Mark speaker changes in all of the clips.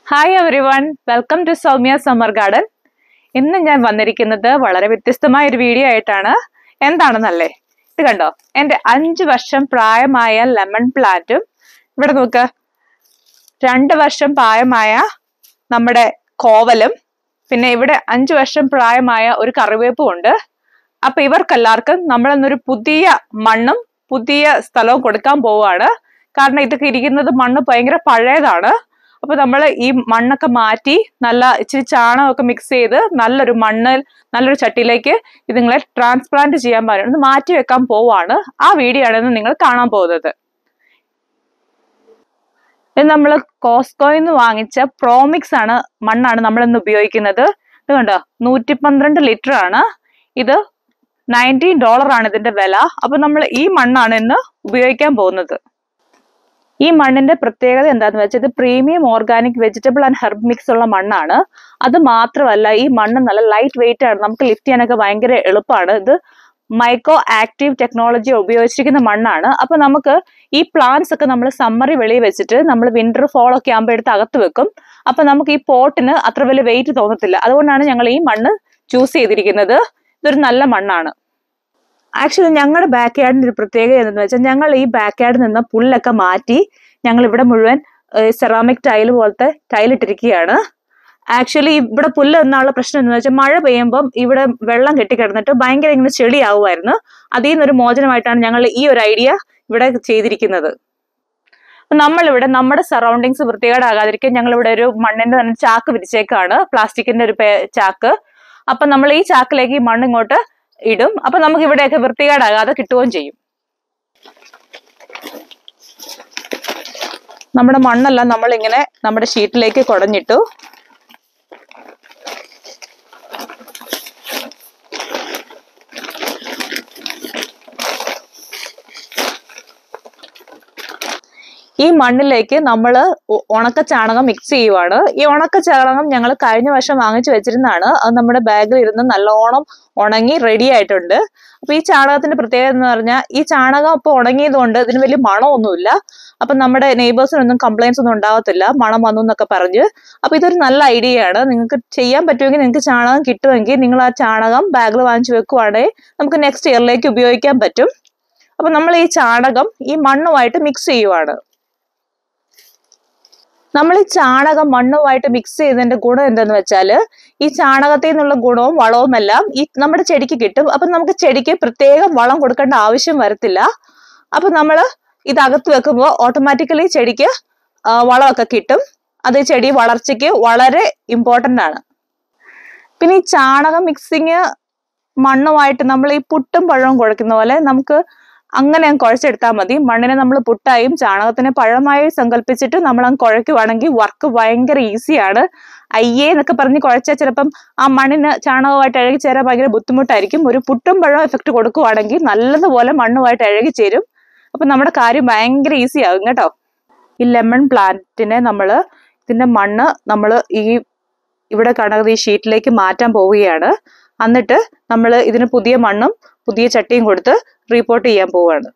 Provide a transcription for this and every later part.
Speaker 1: Hi everyone welcome to Soumya summer garden ഇന്ന് ഞാൻ വന്നിരിക്കുന്നത് വളരെ വ്യത്യസ്തമായ ഒരു വീഡിയോ ആയിട്ടാണ് എന്താണെന്നല്ലേ ഇത് കണ്ടോ എൻ്റെ അഞ്ച് വർഷം പ്രായമായ ലെമൺ പ്ലാന്റും ഇവിടെ നോക്ക് രണ്ട് വർഷം പ്രായമായ നമ്മുടെ കോവലും പിന്നെ ഇവിടെ അഞ്ച് വർഷം പ്രായമായ ഒരു കറിവേപ്പും ഉണ്ട് അപ്പൊ ഇവർക്കെല്ലാവർക്കും നമ്മളിന്നൊരു പുതിയ മണ്ണും പുതിയ സ്ഥലവും കൊടുക്കാൻ പോവുകയാണ് കാരണം ഇതൊക്കെ ഇരിക്കുന്നത് മണ്ണ് ഭയങ്കര പഴയതാണ് അപ്പൊ നമ്മൾ ഈ മണ്ണൊക്കെ മാറ്റി നല്ല ഇച്ചിരി ചാണകമൊക്കെ മിക്സ് ചെയ്ത് നല്ലൊരു മണ്ണിൽ നല്ലൊരു ചട്ടിയിലേക്ക് ഇതുങ്ങളെ ട്രാൻസ്പ്ലാന്റ് ചെയ്യാൻ പാടില്ല ഒന്ന് മാറ്റി വെക്കാൻ പോവാണ് ആ വീഡിയോ ആണ് ഇന്ന് നിങ്ങൾ കാണാൻ പോകുന്നത് ഇത് നമ്മൾ കോസ്കോയിൽ നിന്ന് വാങ്ങിച്ച പ്രോമിക്സ് ആണ് മണ്ണാണ് നമ്മൾ ഇന്ന് ഉപയോഗിക്കുന്നത് ഇത് കണ്ടോ നൂറ്റി പന്ത്രണ്ട് ലിറ്റർ ആണ് ഇത് നയൻറ്റീൻ ഡോളർ ആണ് ഇതിന്റെ വില അപ്പൊ നമ്മൾ ഈ മണ്ണാണ് ഇന്ന് ഉപയോഗിക്കാൻ പോകുന്നത് ഈ മണ്ണിന്റെ പ്രത്യേകത എന്താണെന്ന് വെച്ചാൽ ഇത് premium organic vegetable and herb mix ഉള്ള മണ്ണാണ് അത് മാത്രമല്ല ഈ മണ്ണ് നല്ല ലൈറ്റ് വെയിറ്റ് ആണ് നമുക്ക് ലിഫ്റ്റ് ചെയ്യാനൊക്കെ ഭയങ്കര എളുപ്പമാണ് ഇത് മൈക്രോ ആക്റ്റീവ് ടെക്നോളജി ഉപയോഗിച്ചിരിക്കുന്ന മണ്ണാണ് അപ്പൊ നമുക്ക് ഈ പ്ലാന്റ്സ് ഒക്കെ നമ്മൾ സമ്മറി വെളിയിൽ വെച്ചിട്ട് നമ്മൾ വിന്റർ ഫോൾ ഒക്കെ ആകുമ്പോൾ എടുത്ത് അകത്ത് വെക്കും അപ്പൊ നമുക്ക് ഈ പോട്ടിന് അത്ര വലിയ വെയിറ്റ് തോന്നത്തില്ല അതുകൊണ്ടാണ് ഞങ്ങൾ ഈ മണ്ണ് ചൂസ് ചെയ്തിരിക്കുന്നത് ഇതൊരു നല്ല മണ്ണാണ് ആക്ച്വലി ഞങ്ങളുടെ ബാക്ക് യാർഡിന്റെ ഒരു പ്രത്യേകത എന്തെന്ന് വെച്ചാൽ ഞങ്ങൾ ഈ ബാക്ക് യാർഡിൽ നിന്ന് പുല്ലൊക്കെ മാറ്റി ഞങ്ങൾ ഇവിടെ മുഴുവൻ സെറാമിക് ടൈൽ പോലത്തെ ടൈൽ ഇട്ടിരിക്കുകയാണ് ആക്ച്വലി ഇവിടെ പുല്ല് എന്നുള്ള പ്രശ്നം എന്താണെന്ന് വെച്ചാൽ മഴ പെയ്യുമ്പം ഇവിടെ വെള്ളം കെട്ടിക്കിടന്നിട്ട് ഭയങ്കര ഇങ്ങനെ ചെളിയാവുമായിരുന്നു അതിൽ നിന്നൊരു മോചനമായിട്ടാണ് ഞങ്ങൾ ഈ ഒരു ഐഡിയ ഇവിടെ ചെയ്തിരിക്കുന്നത് നമ്മളിവിടെ നമ്മുടെ സറൗണ്ടിങ്സ് വൃത്തികേടാകാതിരിക്കാൻ ഞങ്ങൾ ഇവിടെ ഒരു മണ്ണിന്റെ തന്നെ ചാക്ക് വിരിച്ചേക്കാണ് പ്ലാസ്റ്റിക്കിന്റെ ഒരു ചാക്ക് അപ്പൊ നമ്മൾ ഈ ചാക്കിലേക്ക് ഈ മണ്ണ് ഇങ്ങോട്ട് ഇടും അപ്പൊ നമുക്ക് ഇവിടെയൊക്കെ വൃത്തികേടാകാതെ കിട്ടുകയും ചെയ്യും നമ്മുടെ മണ്ണെല്ലാം നമ്മൾ ഇങ്ങനെ നമ്മുടെ ഷീറ്റിലേക്ക് കുടഞ്ഞിട്ടു ഈ മണ്ണിലേക്ക് നമ്മൾ ഉണക്ക ചാണകം മിക്സ് ചെയ്യുവാണ് ഈ ഉണക്ക ചാണകം ഞങ്ങൾ കഴിഞ്ഞ വർഷം വാങ്ങിച്ചു വെച്ചിരുന്നതാണ് അത് നമ്മുടെ ബാഗിൽ ഇരുന്ന് നല്ലോണം ഉണങ്ങി റെഡി ആയിട്ടുണ്ട് അപ്പൊ ഈ ചാണകത്തിന്റെ പ്രത്യേകത എന്ന് പറഞ്ഞാൽ ഈ ചാണകം ഇപ്പൊ ഉണങ്ങിയത് കൊണ്ട് ഇതിന് വലിയ മണമൊന്നുമില്ല അപ്പൊ നമ്മുടെ നെയ്ബേഴ്സിനൊന്നും കംപ്ലൈൻസ് ഒന്നും ഉണ്ടാവത്തില്ല മണം വന്നു എന്നൊക്കെ പറഞ്ഞ് അപ്പൊ ഇതൊരു നല്ല ഐഡിയ ആണ് നിങ്ങൾക്ക് ചെയ്യാൻ പറ്റുമെങ്കിൽ നിങ്ങൾക്ക് ചാണകം കിട്ടുമെങ്കിൽ നിങ്ങൾ ആ ചാണകം ബാഗിൽ വാങ്ങിച്ചു വെക്കുവാണെങ്കിൽ നമുക്ക് നെക്സ്റ്റ് ഇയറിലേക്ക് ഉപയോഗിക്കാൻ പറ്റും അപ്പൊ നമ്മൾ ഈ ചാണകം ഈ മണ്ണുമായിട്ട് മിക്സ് ചെയ്യുവാണ് നമ്മൾ ഈ ചാണകം മണ്ണുമായിട്ട് മിക്സ് ചെയ്തതിന്റെ ഗുണം എന്തെന്ന് വെച്ചാൽ ഈ ചാണകത്തിൽ നിന്നുള്ള ഗുണവും വളവും എല്ലാം ഈ നമ്മുടെ ചെടിക്ക് കിട്ടും അപ്പൊ നമുക്ക് ചെടിക്ക് പ്രത്യേകം വളം കൊടുക്കേണ്ട ആവശ്യം വരത്തില്ല അപ്പൊ നമ്മൾ ഇതകത്ത് വെക്കുമ്പോൾ ഓട്ടോമാറ്റിക്കലി ചെടിക്ക് വളമൊക്കെ കിട്ടും അത് ചെടി വളർച്ചയ്ക്ക് വളരെ ഇമ്പോർട്ടൻ്റ് ആണ് പിന്നെ ഈ ചാണകം മിക്സിങ് മണ്ണുമായിട്ട് നമ്മൾ ഈ പുട്ടും പഴവും കുഴക്കുന്ന പോലെ നമുക്ക് അങ്ങനെ അങ്ങ് കുഴച്ചെടുത്താൽ മതി മണ്ണിനെ നമ്മൾ പുട്ടായും ചാണകത്തിനെ പഴമായി സങ്കല്പിച്ചിട്ട് നമ്മൾ അങ്ങ് കുഴയ്ക്കുവാണെങ്കിൽ വർക്ക് ഭയങ്കര ഈസിയാണ് അയ്യേ എന്നൊക്കെ പറഞ്ഞ് കുഴച്ചാൽ ചിലപ്പം ആ മണ്ണിന് ചാണകമായിട്ട് ഇഴകി ചേരാൻ ഭയങ്കര ബുദ്ധിമുട്ടായിരിക്കും ഒരു പുട്ടും പഴവും എഫക്റ്റ് കൊടുക്കുവാണെങ്കിൽ നല്ലതുപോലെ മണ്ണുമായിട്ട് ഇഴകി ചേരും അപ്പൊ നമ്മുടെ കാര്യം ഭയങ്കര ഈസി ആകും കേട്ടോ ഈ ലെമൺ പ്ലാന്റിനെ നമ്മൾ ഇതിന്റെ മണ്ണ് നമ്മൾ ഈ ഇവിടെ കാണുന്നത് ഈ ഷീറ്റിലേക്ക് മാറ്റാൻ പോവുകയാണ് എന്നിട്ട് നമ്മൾ ഇതിന് പുതിയ മണ്ണും പുതിയ ചട്ടിയും കൊടുത്ത് റിപ്പോർട്ട് ചെയ്യാൻ പോവുകയാണ്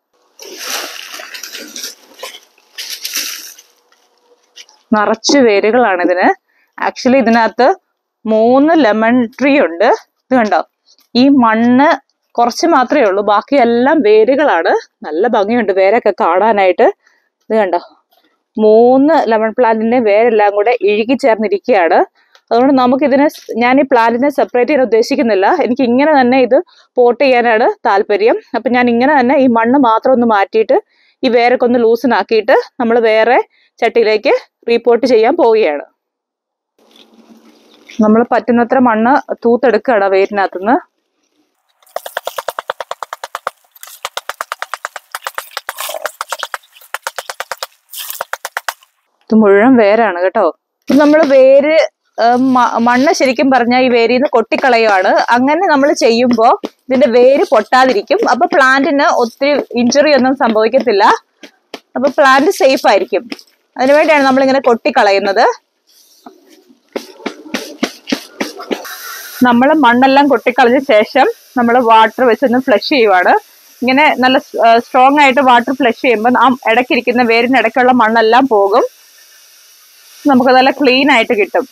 Speaker 1: നിറച്ച് വേരുകളാണ് ഇതിന് ആക്ച്വലി ഇതിനകത്ത് മൂന്ന് ലെമൺ ട്രീ ഉണ്ട് ഇത് കണ്ടോ ഈ മണ്ണ് കുറച്ച് മാത്രമേ ഉള്ളൂ ബാക്കിയെല്ലാം വേരുകളാണ് നല്ല ഭംഗിയുണ്ട് വേരൊക്കെ കാണാനായിട്ട് ഇത് കണ്ടോ മൂന്ന് ലെമൺ പ്ലാന്റിന്റെ വേരെല്ലാം കൂടെ ഇഴുകി ചേർന്നിരിക്കുകയാണ് അതുകൊണ്ട് നമുക്കിതിനെ ഞാൻ ഈ പ്ലാന്റിനെ സെപ്പറേറ്റ് ചെയ്യാൻ ഉദ്ദേശിക്കുന്നില്ല എനിക്ക് ഇങ്ങനെ തന്നെ ഇത് പോട്ട് ചെയ്യാനാണ് താല്പര്യം അപ്പം ഞാൻ ഇങ്ങനെ തന്നെ ഈ മണ്ണ് മാത്രം ഒന്ന് മാറ്റിയിട്ട് ഈ വേരൊക്കെ ഒന്ന് ലൂസനാക്കിയിട്ട് നമ്മൾ വേറെ ചട്ടിയിലേക്ക് റീപോർട്ട് ചെയ്യാൻ പോവുകയാണ് നമ്മൾ പറ്റുന്നത്ര മണ്ണ് തൂത്തെടുക്കുകയാണ് വേരിനകത്തുനിന്ന് ഇത് മുഴുവൻ വേരാണ് കേട്ടോ നമ്മൾ വേര് മണ്ണ് ശരിക്കും പറഞ്ഞാൽ ഈ വേരിൽ നിന്ന് കൊട്ടിക്കളയുവാണ് അങ്ങനെ നമ്മൾ ചെയ്യുമ്പോൾ ഇതിന്റെ വേര് പൊട്ടാതിരിക്കും അപ്പൊ പ്ലാന്റിന് ഒത്തിരി ഇഞ്ചുറി ഒന്നും സംഭവിക്കത്തില്ല അപ്പൊ പ്ലാന്റ് സേഫ് ആയിരിക്കും അതിനുവേണ്ടിയാണ് നമ്മൾ ഇങ്ങനെ കൊട്ടിക്കളയുന്നത് നമ്മൾ മണ്ണെല്ലാം കൊട്ടിക്കളഞ്ഞ ശേഷം നമ്മൾ വാട്ടർ വെച്ചൊന്ന് ഫ്ലഷ് ചെയ്യുവാണ് ഇങ്ങനെ നല്ല സ്ട്രോങ് ആയിട്ട് വാട്ടർ ഫ്ലഷ് ചെയ്യുമ്പോൾ ആ ഇടയ്ക്കിരിക്കുന്ന വേരിന് ഇടയ്ക്കുള്ള മണ്ണെല്ലാം പോകും നമുക്ക് നല്ല ക്ലീൻ ആയിട്ട് കിട്ടും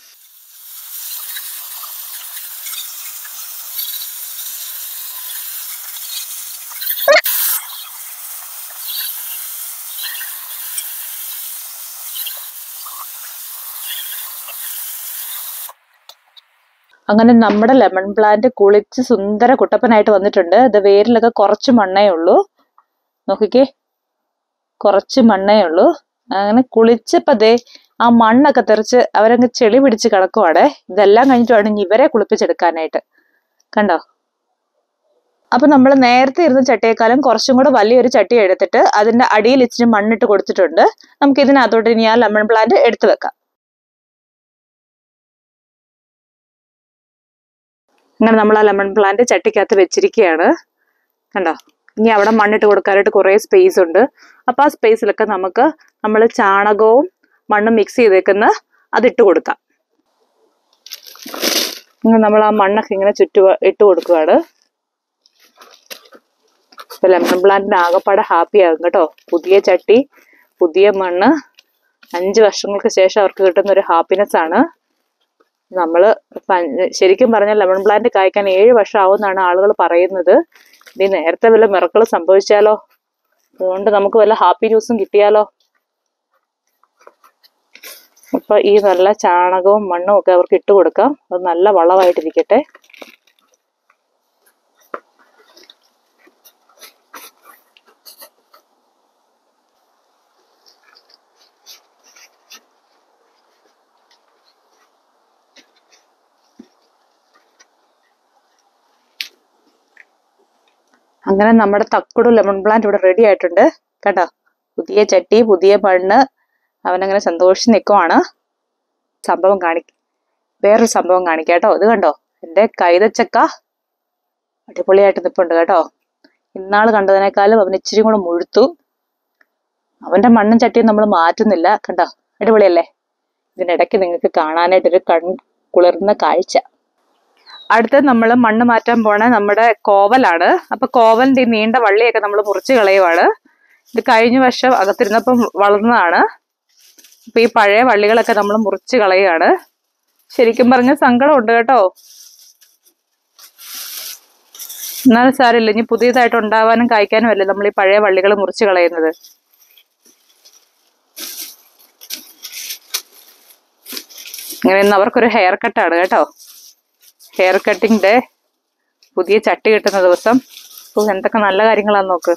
Speaker 1: അങ്ങനെ നമ്മുടെ ലെമൺ പ്ലാന്റ് കുളിച്ച് സുന്ദര കുട്ടപ്പനായിട്ട് വന്നിട്ടുണ്ട് ഇത് വേരിലൊക്കെ കുറച്ച് മണ്ണേ ഉള്ളൂ നോക്കിക്കേ കുറച്ച് മണ്ണേ ഉള്ളൂ അങ്ങനെ കുളിച്ചപ്പോ ദേ ആ മണ്ണൊക്കെ തെറിച്ച് അവരങ്ങ് ചെളി പിടിച്ച് കിടക്കുവാടെ ഇതെല്ലാം കഴിഞ്ഞിട്ട് വേണം ഇനി ഇവരെ കുളിപ്പിച്ചെടുക്കാനായിട്ട് കണ്ടോ അപ്പൊ നമ്മൾ നേരത്തെ ഇരുന്ന ചട്ടിയേക്കാളും കുറച്ചും കൂടെ വലിയൊരു ചട്ടി എടുത്തിട്ട് അതിന്റെ അടിയിൽ ഇച്ചിരി മണ്ണിട്ട് കൊടുത്തിട്ടുണ്ട് നമുക്ക് ഇതിനകത്തോട്ട് ഇനി ആ ലെമൺ പ്ലാന്റ് എടുത്തു വെക്കാം അങ്ങനെ നമ്മൾ ആ ലെമൺ പ്ലാന്റ് ചട്ടിക്കകത്ത് വെച്ചിരിക്കുകയാണ് കണ്ടോ ഇനി അവിടെ മണ്ണിട്ട് കൊടുക്കാനായിട്ട് കുറേ സ്പേസ് ഉണ്ട് അപ്പൊ ആ സ്പേസിലൊക്കെ നമുക്ക് നമ്മൾ ചാണകവും മണ്ണും മിക്സ് ചെയ്തേക്കുന്ന അതിട്ട് കൊടുക്കാം ഇങ്ങനെ നമ്മൾ ആ മണ്ണൊക്കെ ഇങ്ങനെ ചുറ്റു ഇട്ട് കൊടുക്കുകയാണ് ഇപ്പൊ ലെമൺ പ്ലാന്റിന് ആകെപ്പാടെ ഹാപ്പി ആകും കേട്ടോ പുതിയ ചട്ടി പുതിയ മണ്ണ് അഞ്ച് വർഷങ്ങൾക്ക് ശേഷം അവർക്ക് കിട്ടുന്ന ഒരു ഹാപ്പിനെസ് ആണ് നമ്മള് പ- ശരിക്കും പറഞ്ഞാൽ ലെമൺ പ്ലാന്റ് കായ്ക്കാൻ ഏഴ് വർഷം ആവുമെന്നാണ് ആളുകൾ പറയുന്നത് ഇനി നേരത്തെ വല്ല മിറക്കൾ സംഭവിച്ചാലോ അതുകൊണ്ട് നമുക്ക് വല്ല ഹാപ്പി ന്യൂസും കിട്ടിയാലോ അപ്പൊ ഈ നല്ല ചാണകവും മണ്ണും ഒക്കെ അവർക്ക് ഇട്ട് കൊടുക്കാം അത് നല്ല വളമായിട്ടിരിക്കട്ടെ അങ്ങനെ നമ്മുടെ തക്കുടു ലെമൺ പ്ലാന്റ് ഇവിടെ റെഡി ആയിട്ടുണ്ട് കേട്ടോ പുതിയ ചട്ടി പുതിയ മണ്ണ് അവനങ്ങനെ സന്തോഷിച്ച് നിൽക്കുവാണ് സംഭവം കാണി വേറൊരു സംഭവം കാണിക്കാം കേട്ടോ ഇത് കണ്ടോ എൻ്റെ കൈതച്ചക്ക അടിപൊളിയായിട്ട് നിൽപ്പുണ്ട് കേട്ടോ ഇന്നാള് കണ്ടതിനേക്കാളും അവൻ ഇച്ചിരി കൂടെ മുഴുത്തു അവന്റെ മണ്ണും ചട്ടിയും നമ്മൾ മാറ്റുന്നില്ല കണ്ടോ അടിപൊളിയല്ലേ ഇതിനിടയ്ക്ക് നിങ്ങൾക്ക് കാണാനായിട്ടൊരു കൺ കുളിർന്ന കാഴ്ച അടുത്ത് നമ്മൾ മണ്ണ് മാറ്റാൻ പോണ നമ്മുടെ കോവലാണ് അപ്പൊ കോവലിന്റെ ഈ നീണ്ട വള്ളിയൊക്കെ നമ്മൾ മുറിച്ച് കളയുവാണ് ഇത് കഴിഞ്ഞ വർഷം അകത്തിരുന്നപ്പം വളർന്നതാണ് അപ്പൊ ഈ പഴയ വള്ളികളൊക്കെ നമ്മൾ മുറിച്ച് കളയുകയാണ് ശരിക്കും പറഞ്ഞ സങ്കടമുണ്ട് കേട്ടോ എന്നാലും സാരമില്ല ഇനി പുതിയതായിട്ട് ഉണ്ടാവാനും കായ്ക്കാനും അല്ലേ നമ്മൾ ഈ പഴയ വള്ളികൾ മുറിച്ച് കളയുന്നത് ഇങ്ങനെ ഇന്ന് അവർക്കൊരു ഹെയർ കട്ടാണ് കേട്ടോ ഹെയർ കട്ടിങ് ഡേ പുതിയ ചട്ടി കിട്ടുന്ന ദിവസം ഓ, എന്തൊക്കെ നല്ല കാര്യങ്ങളാന്ന് നോക്ക്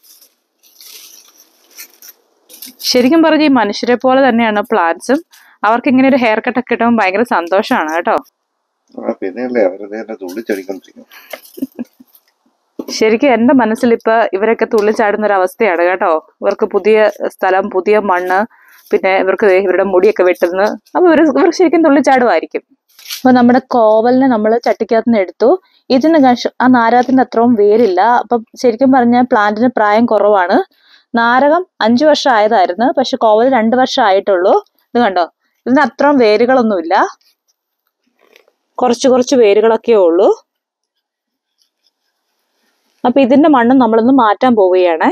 Speaker 1: ശരിക്കും പറഞ്ഞ ഈ മനുഷ്യരെ പോലെ തന്നെയാണ് പ്ലാന്റ്സും അവർക്ക് ഇങ്ങനെ ഒരു ഹെയർ കട്ടൊക്കെ കിട്ടുമ്പോൾ ഭയങ്കര സന്തോഷമാണ് കേട്ടോ
Speaker 2: ആ പിന്നെയല്ലേ അവരത് തന്നെ തുള്ളിച്ചടിക്കൊണ്ടിരിക്കും
Speaker 1: ശരിക്കും എന്റെ മനസ്സിൽ ഇപ്പൊ ഇവരൊക്കെ തുള്ളിച്ചാടുന്ന ഒരു അവസ്ഥയാണ് കേട്ടോ ഇവർക്ക് പുതിയ സ്ഥലം പുതിയ മണ്ണ് പിന്നെ ഇവർക്ക് ദേ ഇവരുടെ മുടിയൊക്കെ വെട്ടുന്നു അപ്പൊ ഇവർ ഇവർ ശരിക്കും തുള്ളിച്ചാടുമായിരിക്കും അപ്പൊ നമ്മുടെ കോവലിനെ നമ്മൾ ചട്ടിക്കകത്ത് നിന്ന് എടുത്തു ഇതിന് കഷ- ആ നാരകത്തിന്റെ അത്രയും വേരില്ല അപ്പൊ ശരിക്കും പറഞ്ഞാൽ പ്ലാന്റിന് പ്രായം കുറവാണ് നാരകം അഞ്ചു വർഷം ആയതായിരുന്നു പക്ഷെ കോവൽ രണ്ട് വർഷം ആയിട്ടുള്ളൂ ഇത് കണ്ടോ ഇതിന് അത്രയും വേരുകളൊന്നുമില്ല കുറച്ച് കുറച്ച് വേരുകളൊക്കെ ഉള്ളൂ അപ്പൊ ഇതിന്റെ മണ്ണ് നമ്മളൊന്ന് മാറ്റാൻ പോവുകയാണ്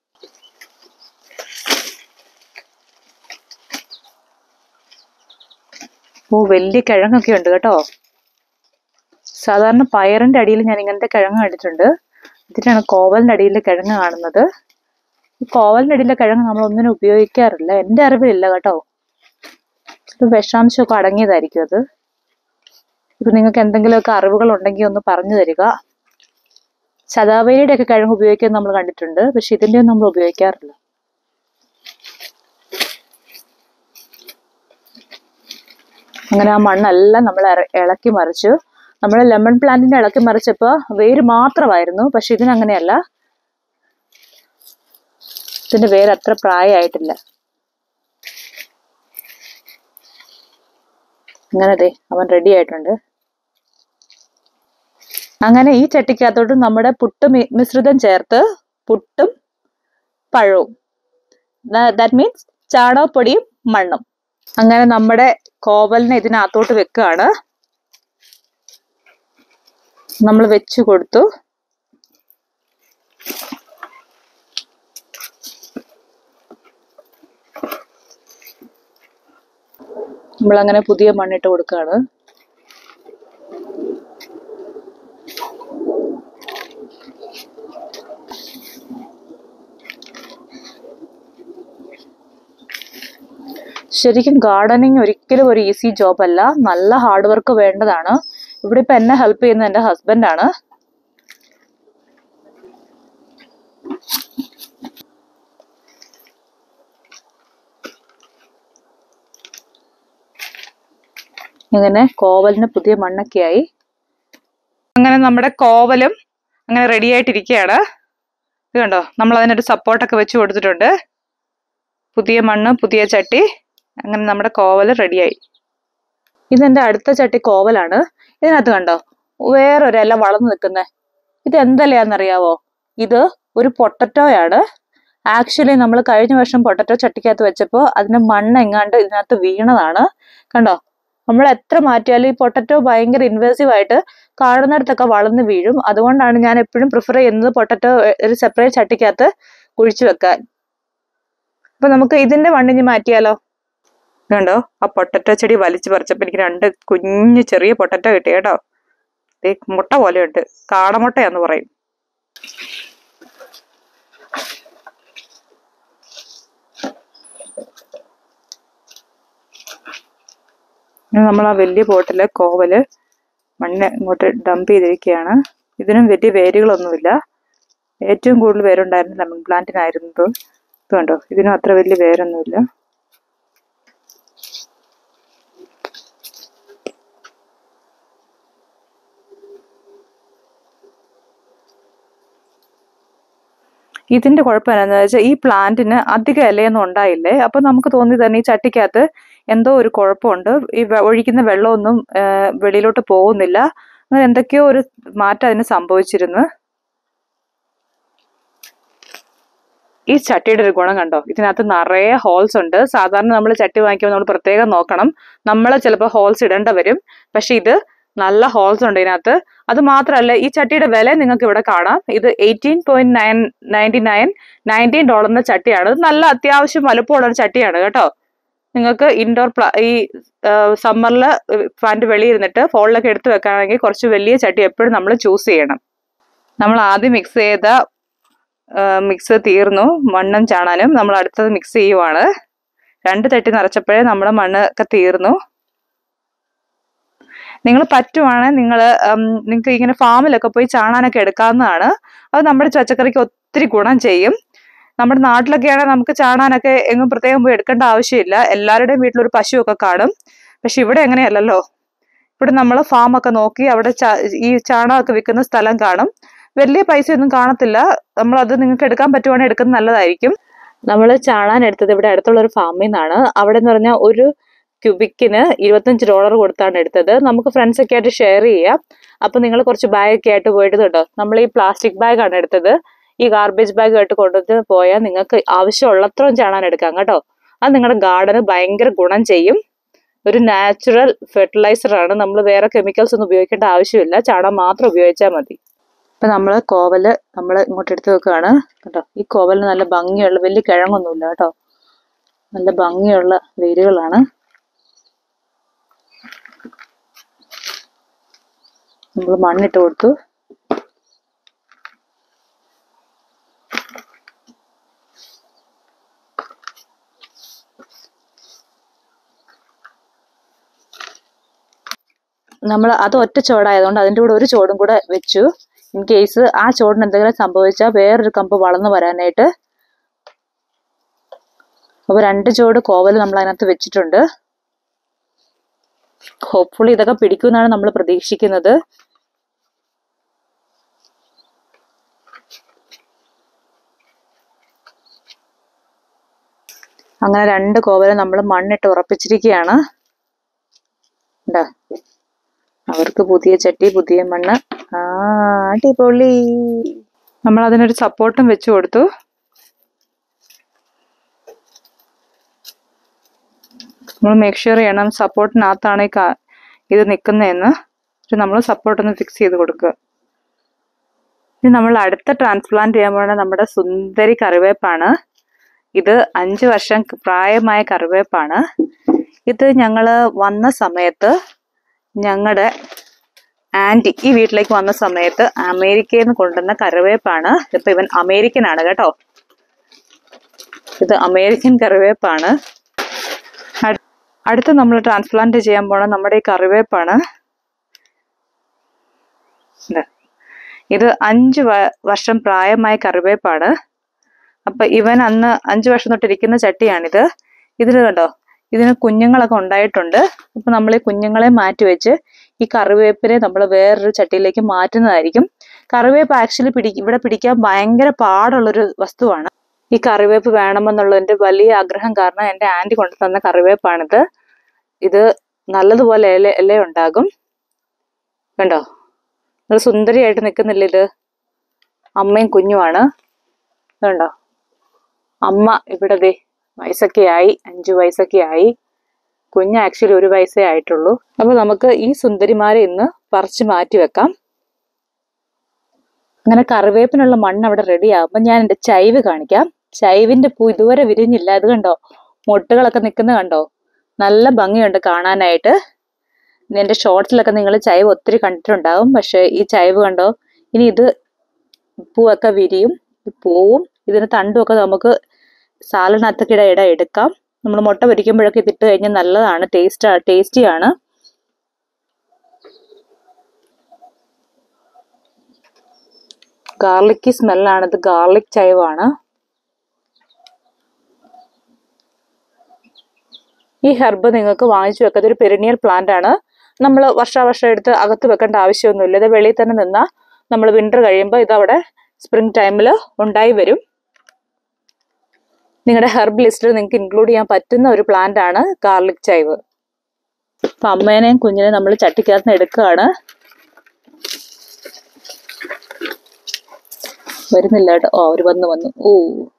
Speaker 1: ഓ വലിയ കിഴങ്ങൊക്കെ ഉണ്ട് കേട്ടോ സാധാരണ പയറിന്റെ അടിയിൽ ഞാൻ ഇങ്ങനത്തെ കിഴങ്ങ് കണ്ടിട്ടുണ്ട് ഇതിനാണ് കോവലിന്റെ അടിയിൽ കിഴങ്ങ് കാണുന്നത് ഈ കോവലിന്റെ അടിയിലെ കിഴങ്ങ് നമ്മൾ ഒന്നിനും ഉപയോഗിക്കാറില്ല എന്റെ അറിവിലില്ല കേട്ടോ ഇത് വിഷാംശമൊക്കെ അടങ്ങിയതായിരിക്കും അത് ഇപ്പൊ നിങ്ങൾക്ക് എന്തെങ്കിലുമൊക്കെ അറിവുകൾ ഉണ്ടെങ്കിൽ ഒന്ന് പറഞ്ഞു തരിക ശതാവരിയുടെ ഒക്കെ കിഴങ്ങ് ഉപയോഗിക്കാൻ നമ്മൾ കണ്ടിട്ടുണ്ട് പക്ഷെ ഇതിന്റെ ഒന്നും നമ്മൾ ഉപയോഗിക്കാറില്ല അങ്ങനെ ആ മണ്ണെല്ലാം നമ്മൾ ഇറ- ഇളക്കി മറിച്ചു നമ്മൾ ലെമൺ പ്ലാന്റിന്റെ ഇളക്കി മറിച്ചപ്പോ വേര് മാത്രമായിരുന്നു പക്ഷെ ഇതിനങ്ങനെയല്ല ഇതിന്റെ വേര് അത്ര പ്രായമായിട്ടില്ല അങ്ങനെ ദേ അവൻ റെഡി ആയിട്ടുണ്ട് അങ്ങനെ ഈ ചട്ടിക്കകത്തോട്ട് നമ്മുടെ പുട്ട് മി- മിശ്രിതം ചേർത്ത് പുട്ടും പഴവും ദാറ്റ് മീൻസ് ചാണകപ്പൊടിയും മണ്ണും അങ്ങനെ നമ്മുടെ കോവലിനെ ഇതിനകത്തോട്ട് വെക്കുകയാണ് നമ്മൾ വെച്ചു കൊടുത്തു നമ്മളങ്ങനെ പുതിയ മണ്ണിട്ട് കൊടുക്കുകയാണ് ശരിക്കും ഗാർഡനിങ് ഒരിക്കലും ഒരു ഈസി ജോബ് അല്ല നല്ല ഹാർഡ് വർക്ക് വേണ്ടതാണ് ഇവിടെ ഇപ്പൊ എന്നെ ഹെൽപ്പ് ചെയ്യുന്നത് എന്റെ ഹസ്ബൻഡാണ് ഇങ്ങനെ കോവലിന് പുതിയ മണ്ണൊക്കെയായി അങ്ങനെ നമ്മുടെ കോവലും അങ്ങനെ റെഡി ആയിട്ടിരിക്കുകയാണ് ഇത് കണ്ടോ നമ്മൾ അതിനൊരു സപ്പോർട്ടൊക്കെ വെച്ച് കൊടുത്തിട്ടുണ്ട് പുതിയ മണ്ണ് പുതിയ ചട്ടി അങ്ങനെ നമ്മുടെ കോവൽ റെഡിയായി ഇതെന്റെ അടുത്ത ചട്ടി കോവലാണ് ഇതിനകത്ത് കണ്ടോ വേറൊരു ഇല വളർന്നു നിൽക്കുന്നത് ഇത് എന്തലയാന്നറിയാവോ ഇത് ഒരു പൊട്ടറ്റോയാണ് ആക്ച്വലി നമ്മൾ കഴിഞ്ഞ വർഷം പൊട്ടറ്റോ ചട്ടിക്കകത്ത് വെച്ചപ്പോൾ അതിന് മണ്ണ് എങ്ങാണ്ട് ഇതിനകത്ത് വീണതാണ് കണ്ടോ നമ്മൾ എത്ര മാറ്റിയാലും ഈ പൊട്ടറ്റോ ഭയങ്കര ഇൻവേസീവ് ആയിട്ട് കാണുന്നിടത്തൊക്കെ വളർന്ന് വീഴും അതുകൊണ്ടാണ് ഞാൻ എപ്പോഴും പ്രിഫർ ചെയ്യുന്നത് പൊട്ടറ്റോ ഒരു സെപ്പറേറ്റ് ചട്ടിക്കകത്ത് കുഴിച്ചു വെക്കാൻ അപ്പൊ നമുക്ക് ഇതിന്റെ മണ്ണിഞ്ഞ് മാറ്റിയാലോ കണ്ടോ ആ പൊട്ടറ്റോ ചെടി വലിച്ചു പറിച്ചപ്പോ എനിക്ക് രണ്ട് കുഞ്ഞു ചെറിയ പൊട്ടറ്റോ കിട്ടി കേട്ടോ ദേ മുട്ട പോലെയുണ്ട് കാടമുട്ടയാന്ന് പറയും ഇനി നമ്മൾ ആ വലിയ പോട്ടിലെ കോവല് മണ്ണ് ഇങ്ങോട്ട് ഡംപ് ചെയ്തിരിക്കുകയാണ് ഇതിനും വലിയ വേരുകളൊന്നുമില്ല ഏറ്റവും കൂടുതൽ വേരുണ്ടായിരുന്ന ലെമൺ പ്ലാന്റിനായിരുന്നത് ഇത് കണ്ടോ ഇതിനും അത്ര വലിയ വേരൊന്നുമില്ല ഇതിന്റെ കുഴപ്പം എന്താണെന്ന് വെച്ചാൽ ഈ പ്ലാന്റിന് അധികം ഇലയൊന്നും ഉണ്ടായില്ലേ അപ്പൊ നമുക്ക് തോന്നി തന്നെ ഈ ചട്ടിക്കകത്ത് എന്തോ ഒരു കുഴപ്പമുണ്ട് ഈ വെ- ഒഴിക്കുന്ന വെള്ളമൊന്നും ആ, വെളിയിലോട്ട് പോകുന്നില്ല അങ്ങനെ എന്തൊക്കെയോ ഒരു മാറ്റം അതിന് സംഭവിച്ചിരുന്നു ഈ ചട്ടിയുടെ ഒരു ഗുണം കണ്ടോ ഇതിനകത്ത് നിറയെ ഹോൾസ് ഉണ്ട് സാധാരണ നമ്മൾ ചട്ടി വാങ്ങിക്കുമ്പോൾ നമ്മൾ പ്രത്യേകം നോക്കണം നമ്മൾ ചിലപ്പോൾ ഹോൾസ് ഇടേണ്ട വരും പക്ഷെ ഇത് നല്ല ഹോൾസ് ഉണ്ട് ഇതിനകത്ത് അത് മാത്രമല്ല ഈ ചട്ടിയുടെ വില നിങ്ങൾക്ക് ഇവിടെ കാണാം ഇത് eighteen point nine ninety nine nineteen ഡോളറിന്റെ ചട്ടിയാണ് ഇത് നല്ല അത്യാവശ്യം വലുപ്പമുള്ള ഒരു ചട്ടിയാണ് കേട്ടോ നിങ്ങൾക്ക് ഇൻഡോർ ഈ സമ്മറിൽ പ്ലാന്റ് വെളിയിരുന്നിട്ട് ഫോളിലൊക്കെ എടുത്ത് വെക്കുകയാണെങ്കിൽ കുറച്ച് വലിയ ചട്ടി എപ്പോഴും നമ്മൾ ചൂസ് ചെയ്യണം നമ്മൾ ആദ്യം മിക്സ് ചെയ്ത മിക്സ് തീർന്നു മണ്ണും ചാണാനും നമ്മൾ അടുത്തത് മിക്സ് ചെയ്യുവാണ് രണ്ട് തട്ടി നിറച്ചപ്പോഴേ നമ്മുടെ മണ്ണ് ഒക്കെ തീർന്നു നിങ്ങൾ പറ്റുവാണെങ്കിൽ നിങ്ങൾ നിങ്ങൾക്ക് ഇങ്ങനെ ഫാമിലൊക്കെ പോയി ചാണാനൊക്കെ എടുക്കാവുന്നതാണ് അത് നമ്മുടെ പച്ചക്കറിക്ക് ഒത്തിരി ഗുണം ചെയ്യും നമ്മുടെ നാട്ടിലൊക്കെയാണെങ്കിൽ നമുക്ക് ചാണാനൊക്കെ എങ്ങും പ്രത്യേകം പോയി എടുക്കേണ്ട ആവശ്യമില്ല എല്ലാവരുടെയും വീട്ടിലൊരു പശുവൊക്കെ കാണും പക്ഷെ ഇവിടെ അങ്ങനെയല്ലല്ലോ ഇവിടെ നമ്മൾ ഫാമൊക്കെ നോക്കി അവിടെ ചാ- ഈ ചാണകമൊക്കെ വിൽക്കുന്ന സ്ഥലം കാണും വലിയ പൈസയൊന്നും കാണത്തില്ല നമ്മൾ അത് നിങ്ങൾക്ക് എടുക്കാൻ പറ്റുവാണെങ്കിൽ എടുക്കുന്നത് നല്ലതായിരിക്കും നമ്മൾ ചാണാൻ എടുത്തത് ഇവിടെ അടുത്തുള്ള ഒരു ഫാമിൽ നിന്നാണ് അവിടെ എന്ന് പറഞ്ഞാൽ ഒരു ക്യൂബിക്കിന് ഇരുപത്തഞ്ച് ഡോളർ കൊടുത്താണ് എടുത്തത് നമുക്ക് ഫ്രണ്ട്സ് ഒക്കെ ആയിട്ട് ഷെയർ ചെയ്യാം അപ്പൊ നിങ്ങൾ കുറച്ച് ബാഗ് ഒക്കെ ആയിട്ട് പോയിട്ട് കേട്ടോ നമ്മൾ ഈ പ്ലാസ്റ്റിക് ബാഗാണ് എടുത്തത് ഈ ഗാർബേജ് ബാഗ് ആയിട്ട് കൊണ്ടുവന്ന് പോയാൽ നിങ്ങൾക്ക് ആവശ്യമുള്ളത്രയും ചാണാൻ എടുക്കാം കേട്ടോ അത് നിങ്ങളുടെ ഗാർഡന് ഭയങ്കര ഗുണം ചെയ്യും ഒരു നാച്ചുറൽ ഫെർട്ടിലൈസർ ആണ് നമ്മൾ വേറെ കെമിക്കൽസ് ഒന്നും ഉപയോഗിക്കേണ്ട ആവശ്യമില്ല ചാണകം മാത്രം ഉപയോഗിച്ചാൽ മതി ഇപ്പൊ നമ്മൾ കോവല് നമ്മൾ ഇങ്ങോട്ട് എടുത്ത് വെക്കുകയാണ് കേട്ടോ ഈ കോവലിന് നല്ല ഭംഗിയുള്ള വലിയ കിഴങ്ങൊന്നുമില്ല കേട്ടോ നല്ല ഭംഗിയുള്ള വേരുകളാണ് നമ്മൾ മണ്ണിട്ട് കൊടുത്തു നമ്മൾ അത് ഒറ്റ ചോടായതുകൊണ്ട് അതിൻ്റെ കൂടെ ഒരു ചോടും കൂടെ വെച്ചു ഇൻ കേസ് ആ ചോടിന് എന്തെങ്കിലും സംഭവിച്ചാൽ വേറൊരു കമ്പ് വളർന്നു വരാനായിട്ട് അപ്പൊ രണ്ട് ചോട് കോവൽ നമ്മൾ അതിനകത്ത് വെച്ചിട്ടുണ്ട് ഹോപ്പ്ഫുള്ളി ഇതൊക്കെ പിടിക്കുമെന്നാണ് നമ്മൾ പ്രതീക്ഷിക്കുന്നത് അങ്ങനെ രണ്ട് കോവലും നമ്മൾ മണ്ണിട്ട് ഉറപ്പിച്ചിരിക്കുകയാണ് ഉണ്ടാ അവർക്ക് പുതിയ ചട്ടി പുതിയ മണ്ണ് ആ അടിപൊളി നമ്മൾ അതിനൊരു സപ്പോർട്ടും വെച്ചു കൊടുത്തു നമ്മൾ മേക്ക് ഷുവർ ചെയ്യണം സപ്പോർട്ടിനകത്താണ് ഈ കാ- ഇത് നിൽക്കുന്നതെന്ന് പക്ഷെ നമ്മൾ സപ്പോർട്ട് ഒന്ന് ഫിക്സ് ചെയ്ത് കൊടുക്കുക ഇനി നമ്മൾ അടുത്ത ട്രാൻസ്പ്ലാന്റ് ചെയ്യാൻ പോകുന്ന നമ്മുടെ സുന്ദരി കറിവേപ്പാണ് ഇത് അഞ്ച് വർഷം പ്രായമായ കറിവേപ്പാണ് ഇത് ഞങ്ങൾ വന്ന സമയത്ത് ഞങ്ങളുടെ ആൻറ്റി ഈ വീട്ടിലേക്ക് വന്ന സമയത്ത് അമേരിക്കയിൽ നിന്ന് കൊണ്ടുവന്ന കറിവേപ്പാണ് ഇപ്പൊ ഇവൻ അമേരിക്കൻ ആണ് കേട്ടോ ഇത് അമേരിക്കൻ കറിവേപ്പാണ് അട്- അടുത്ത് നമ്മൾ ട്രാൻസ്പ്ലാന്റ് ചെയ്യാൻ പോണ നമ്മുടെ ഈ കറിവേപ്പാണ് ഇത്. ഇത് അഞ്ച് വ- വർഷം പ്രായമായ കറിവേപ്പാണ് അപ്പൊ ഇവൻ അന്ന് അഞ്ചു വർഷം തൊട്ടിരിക്കുന്ന ചട്ടിയാണിത് ഇതിൽ കണ്ടോ ഇതിന് കുഞ്ഞുങ്ങളൊക്കെ ഉണ്ടായിട്ടുണ്ട് അപ്പൊ നമ്മൾ ഈ കുഞ്ഞുങ്ങളെ മാറ്റി വെച്ച് ഈ കറിവേപ്പിനെ നമ്മൾ വേറൊരു ചട്ടിയിലേക്ക് മാറ്റുന്നതായിരിക്കും കറിവേപ്പ് ആക്ച്വലി പിടി ഇവിടെ പിടിക്കാൻ ഭയങ്കര പാടുള്ളൊരു വസ്തുവാണ് ഈ കറിവേപ്പ് വേണമെന്നുള്ളതിന്റെ വലിയ ആഗ്രഹം കാരണം എൻ്റെ ആന്റി കൊണ്ടു തന്ന കറിവേപ്പാണിത് ഇത് നല്ലതുപോലെ ഇല ഇല ഉണ്ടാകും കണ്ടോ നല്ല സുന്ദരിയായിട്ട് നിൽക്കുന്നില്ല ഇത് അമ്മയും കുഞ്ഞുമാണ് കണ്ടോ അമ്മ ഇവിടെ ദേ വയസ്സൊക്കെ ആയി അഞ്ചു വയസ്സൊക്കെ ആയി കുഞ്ഞ് ആക്ച്വലി ഒരു വയസ്സേ ആയിട്ടുള്ളൂ അപ്പൊ നമുക്ക് ഈ സുന്ദരിമാരെ ഇന്ന് പറിച്ചു മാറ്റി വെക്കാം അങ്ങനെ കറിവേപ്പിനുള്ള മണ്ണ് അവിടെ റെഡി ആകുമ്പോൾ ഞാൻ എൻ്റെ ചൈവ് കാണിക്കാം ചൈവിന്റെ പൂ ഇതുവരെ വിരിഞ്ഞില്ല ഇത് കണ്ടോ മൊട്ടുകളൊക്കെ നിൽക്കുന്നത് കണ്ടോ നല്ല ഭംഗിയുണ്ട് കാണാനായിട്ട് എൻ്റെ ഷോർട്സിലൊക്കെ നിങ്ങൾ ചൈവ് ഒത്തിരി കണ്ടിട്ടുണ്ടാവും പക്ഷെ ഈ ചൈവ് കണ്ടോ ഇനി ഇത് പൂവൊക്കെ വിരിയും ഈ പൂവും ഇതിന് തണ്ടും ഒക്കെ നമുക്ക് സാലഡിനകത്തൊക്കെ ഇട ഇട എടുക്കാം നമ്മൾ മുട്ട പൊരിക്കുമ്പോഴൊക്കെ ഇതിട്ട് കഴിഞ്ഞാൽ നല്ലതാണ് ടേസ്റ്റ് ടേസ്റ്റിയാണ് ഗാർലിക്കി സ്മെല്ലാണ് ഇത് ഗാർലിക് ചൈവാണ് ഈ ഹെർബ് നിങ്ങൾക്ക് വാങ്ങിച്ചു വെക്കാം ഇതൊരു പെരിനിയൽ പ്ലാന്റ് ആണ് നമ്മൾ വർഷാവർഷം എടുത്ത് അകത്ത് വെക്കേണ്ട ആവശ്യമൊന്നുമില്ല ഇത് വെളിയിൽ തന്നെ നിന്നാൽ നമ്മൾ വിന്റർ കഴിയുമ്പോൾ ഇത് അവിടെ സ്പ്രിംഗ് ടൈമിൽ ഉണ്ടായി വരും നിങ്ങളുടെ ഹെർബ് ലിസ്റ്റിൽ നിങ്ങൾക്ക് ഇൻക്ലൂഡ് ചെയ്യാൻ പറ്റുന്ന ഒരു പ്ലാന്റ് ആണ് ഗാർലിക് ചൈവ് അപ്പൊ അമ്മേനെയും കുഞ്ഞിനെയും നമ്മൾ ചട്ടിക്കകത്ത് നിന്ന് എടുക്കുകയാണ് വരുന്നില്ല കേട്ടോ ഓ അവര് വന്നു വന്നു ഓ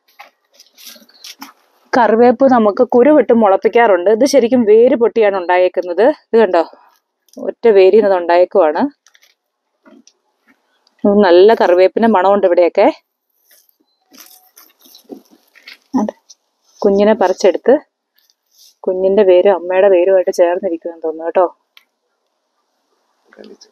Speaker 1: കറിവേപ്പ് നമുക്ക് കുരു വിട്ട് മുളപ്പിക്കാറുണ്ട് ഇത് ശരിക്കും വേര് പൊട്ടിയാണ് ഉണ്ടായേക്കുന്നത് ഇത് കണ്ടോ ഒറ്റ വേരിൽ നിന്ന് ഉണ്ടായേക്കുവാണ് ഉം, നല്ല കറിവേപ്പിന്റെ മണമുണ്ട് ഇവിടെയൊക്കെ അതെ. കുഞ്ഞിനെ പറിച്ചെടുത്ത് കുഞ്ഞിന്റെ പേരും അമ്മയുടെ പേരുമായിട്ട് ചേർന്നിരിക്കുമെന്ന് തോന്നുന്നു കേട്ടോ
Speaker 2: കണ്ടിച്ചു.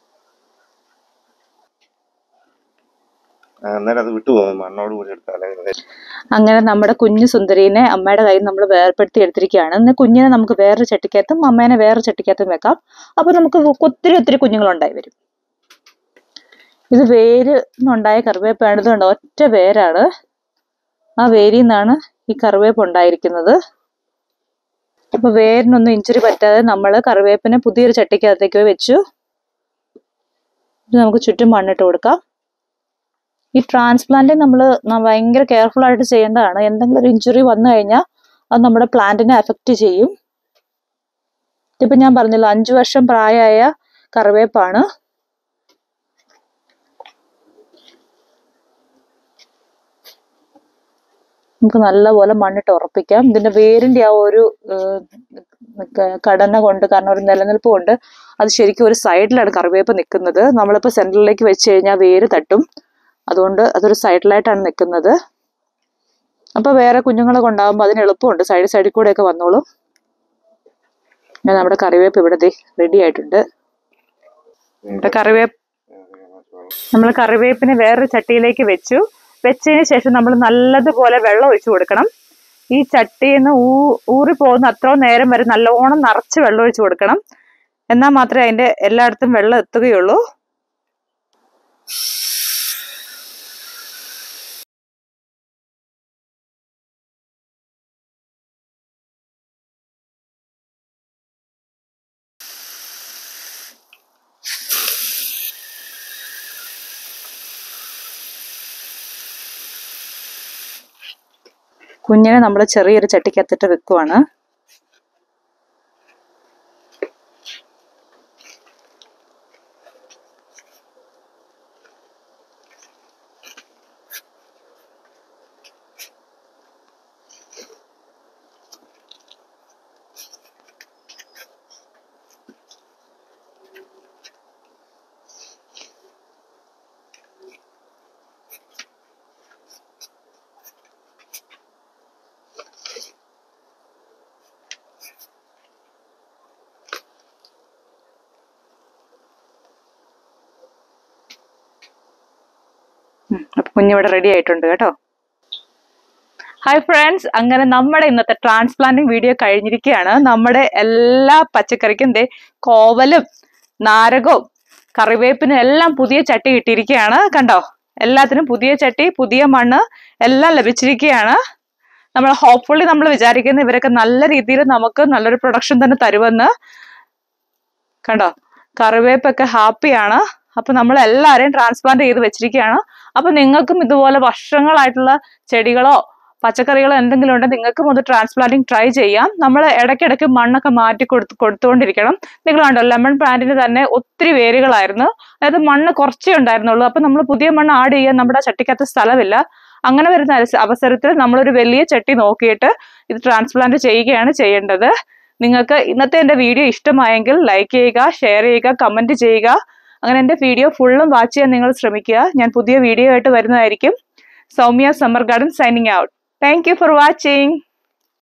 Speaker 2: ആ, അന്നേരം അത് വിട്ടുപോകും മണ്ണോട് കൂടി എടുത്താൽ
Speaker 1: അങ്ങനെ നമ്മുടെ കുഞ്ഞു സുന്ദരീനെ അമ്മയുടെ കയ്യിൽ നമ്മൾ വേർപ്പെടുത്തി എടുത്തിരിക്കുകയാണ് ഇന്ന് കുഞ്ഞിനെ നമുക്ക് വേറൊരു ചട്ടിക്കകത്തും അമ്മേനെ വേറൊരു ചട്ടിക്കകത്തും വെക്കാം അപ്പൊ നമുക്ക് ഒത്തിരി ഒത്തിരി കുഞ്ഞുങ്ങളുണ്ടായി വരും ഇത് വേര് ഉണ്ടായ കറിവേപ്പാണ് ഇത് കണ്ടോ ഒറ്റ വേരാണ് ആ വേരിൽ നിന്നാണ് ഈ കറിവേപ്പ് ഉണ്ടായിരിക്കുന്നത് അപ്പൊ വേരിനൊന്നും ഇഞ്ചുറി പറ്റാതെ നമ്മൾ കറിവേപ്പിനെ പുതിയൊരു ചട്ടിക്കകത്തേക്ക് വെച്ചു ഇത് നമുക്ക് ചുറ്റും മണ്ണിട്ട് കൊടുക്കാം ഈ ട്രാൻസ്പ്ലാന്റിങ് നമ്മൾ ഭയങ്കര കെയർഫുൾ ആയിട്ട് ചെയ്യേണ്ടതാണ് എന്തെങ്കിലും ഒരു ഇഞ്ചുറി വന്നു കഴിഞ്ഞാൽ അത് നമ്മുടെ പ്ലാന്റിനെ അഫക്റ്റ് ചെയ്യും ഇപ്പൊ ഞാൻ പറഞ്ഞല്ലോ അഞ്ചു വർഷം പ്രായമായ കറിവേപ്പാണ് നമുക്ക് നല്ലപോലെ മണ്ണിട്ട് ഉറപ്പിക്കാം ഇതിന്റെ വേരിന്റെ ആ ഒരു ഏഹ്, ക- ഘടന കൊണ്ട് കാരണം ഒരു നിലനിൽപ്പ് കൊണ്ട് അത് ശരിക്കും ഒരു സൈഡിലാണ് കറിവേപ്പ് നിൽക്കുന്നത് നമ്മളിപ്പോൾ സെൻട്രലിലേക്ക് വെച്ച് കഴിഞ്ഞാൽ വേര് തട്ടും അതുകൊണ്ട് അതൊരു സൈഡിലായിട്ടാണ് നിൽക്കുന്നത് അപ്പോൾ വേറെ കുഞ്ഞുങ്ങളെ കൊണ്ടാകുമ്പോൾ അതിന് എളുപ്പമുണ്ട് സൈഡ് സൈഡിൽ കൂടെയൊക്കെ വന്നോളും പിന്നെ നമ്മുടെ കറിവേപ്പ് ഇവിടെ റെഡി ആയിട്ടുണ്ട് ഇവിടെ കറിവേപ്പ് നമ്മൾ കറിവേപ്പിനെ വേറൊരു ചട്ടിയിലേക്ക് വെച്ചു വെച്ചതിന് ശേഷം നമ്മൾ നല്ലതുപോലെ വെള്ളം ഒഴിച്ചു കൊടുക്കണം ഈ ചട്ടിയിൽ നിന്ന് ഊ ഊറി പോകുന്ന അത്ര നേരം വരെ നല്ലോണം നിറച്ച് വെള്ളം ഒഴിച്ചു കൊടുക്കണം എന്നാൽ മാത്രമേ അതിന്റെ എല്ലായിടത്തും വെള്ളം എത്തുകയുള്ളൂ കുഞ്ഞിനെ നമ്മൾ ചെറിയൊരു ചട്ടിക്കകത്തിട്ട് വെക്കുവാണ് ഉം, അപ്പൊ കുഞ്ഞിവിടെ റെഡി ആയിട്ടുണ്ട് കേട്ടോ ഹായ് ഫ്രണ്ട്സ് അങ്ങനെ നമ്മുടെ ഇന്നത്തെ ട്രാൻസ്പ്ലാന്റിംഗ് വീഡിയോ കഴിഞ്ഞിരിക്കുകയാണ് നമ്മുടെ എല്ലാ പച്ചക്കറിക്കും ദേ കോവലും നാരകവും കറിവേപ്പിനും എല്ലാം പുതിയ ചട്ടി കിട്ടിയിരിക്കുകയാണ് കണ്ടോ എല്ലാത്തിനും പുതിയ ചട്ടി പുതിയ മണ്ണ് എല്ലാം ലഭിച്ചിരിക്കുകയാണ് നമ്മൾ ഹോപ്പ്ഫുള്ളി നമ്മൾ വിചാരിക്കുന്ന ഇവരൊക്കെ നല്ല രീതിയിൽ നമുക്ക് നല്ലൊരു പ്രൊഡക്ഷൻ തന്നെ തരുമെന്ന് കണ്ടോ കറിവേപ്പൊക്കെ ഹാപ്പിയാണ് അപ്പൊ നമ്മൾ എല്ലാവരെയും ട്രാൻസ്പ്ലാന്റ് ചെയ്ത് വെച്ചിരിക്കുകയാണ് അപ്പൊ നിങ്ങൾക്കും ഇതുപോലെ വർഷങ്ങളായിട്ടുള്ള ചെടികളോ പച്ചക്കറികളോ എന്തെങ്കിലും ഉണ്ടെങ്കിൽ നിങ്ങൾക്കും ഒന്ന് ട്രാൻസ്പ്ലാന്റിങ് ട്രൈ ചെയ്യാം നമ്മൾ ഇടയ്ക്കിടയ്ക്ക് മണ്ണൊക്കെ മാറ്റി കൊടുത്ത് കൊടുത്തുകൊണ്ടിരിക്കണം നിങ്ങൾ കണ്ടോ ലെമൺ പ്ലാന്റിന് തന്നെ ഒത്തിരി വേരുകളായിരുന്നു അതായത് മണ്ണ് കുറച്ചേ ഉണ്ടായിരുന്നുള്ളൂ അപ്പൊ നമ്മൾ പുതിയ മണ്ണ് ആഡ് ചെയ്യാൻ നമ്മുടെ ചട്ടിക്കകത്ത് സ്ഥലമില്ല അങ്ങനെ വരുന്ന അവസ- അവസരത്തിൽ നമ്മളൊരു വലിയ ചട്ടി നോക്കിയിട്ട് ഇത് ട്രാൻസ്പ്ലാന്റ് ചെയ്യുകയാണ് ചെയ്യേണ്ടത് നിങ്ങൾക്ക് ഇന്നത്തെ എൻ്റെ വീഡിയോ ഇഷ്ടമായെങ്കിൽ ലൈക്ക് ചെയ്യുക ഷെയർ ചെയ്യുക കമൻറ്റ് ചെയ്യുക അങ്ങനെ എൻ്റെ വീഡിയോ ഫുള്ളും വാച്ച് ചെയ്യാൻ നിങ്ങൾ ശ്രമിക്കുക ഞാൻ പുതിയ വീഡിയോ ആയിട്ട് വരുന്നതായിരിക്കും Soumya summer garden signing out thank you for watching